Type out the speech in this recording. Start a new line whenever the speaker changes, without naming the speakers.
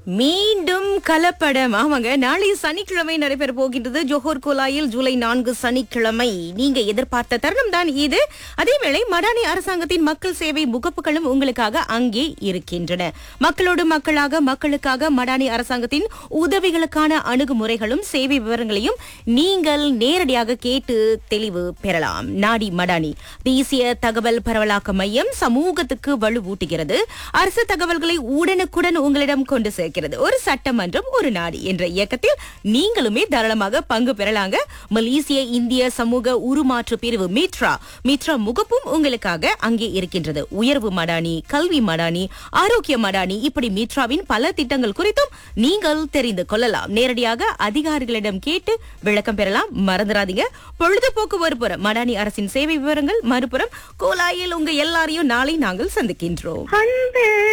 மீண்டும் கலப்படம் ஆமாங்க நாளை சனிக்கிழமை நடைபெற போகின்றது ஜோஹர் கோலாயில் ஜூலை நான்கு சனிக்கிழமை நீங்க எதிர்பார்த்த தருணம் தான் இது அதேவேளை மடானி அரசாங்கத்தின் மக்கள் சேவை முகப்புகளும் உங்களுக்காக அங்கே இருக்கின்றன மக்களோடு மக்களாக மக்களுக்காக மடானி அரசாங்கத்தின் உதவிகளுக்கான அணுகுமுறைகளும் சேவை விவரங்களையும் நீங்கள் நேரடியாக கேட்டு தெளிவு பெறலாம் நாடி மடானி தேசிய தகவல் பரவலாக்க மையம் சமூகத்துக்கு வலுவூட்டுகிறது அரசு தகவல்களை உடனுக்குடன் உங்களிடம் கொண்டு சேர்க்கிறது ஒரு சட்டமன்றம் ஒரு நாடு என்ற இயக்கத்தில் நீங்களுமே தாராளமாக பங்கு பெறலாங்க மலேசிய இந்திய சமூக உருமாற்று பிரிவு மித்ரா மித்ரா முகப்பும் உங்களுக்காக அங்கே இருக்கின்றது உயர்வு மடானி கல்வி மடானி ஆரோக்கிய மடானி இப்படி மித்ராவின் பல திட்டங்கள் குறித்தும் நீங்கள் தெரிந்து கொள்ளலாம் நேரடியாக அதிகாரிகளிடம் கேட்டு விளக்கம் பெறலாம் மறந்துடாதீங்க பொழுதுபோக்கு ஒருபுறம் மடானி அரசின் சேவை விவரங்கள் மறுபுறம் கோலாயில் உங்க எல்லாரையும் நாளை நாங்கள் சந்திக்கின்றோம்
அன்பே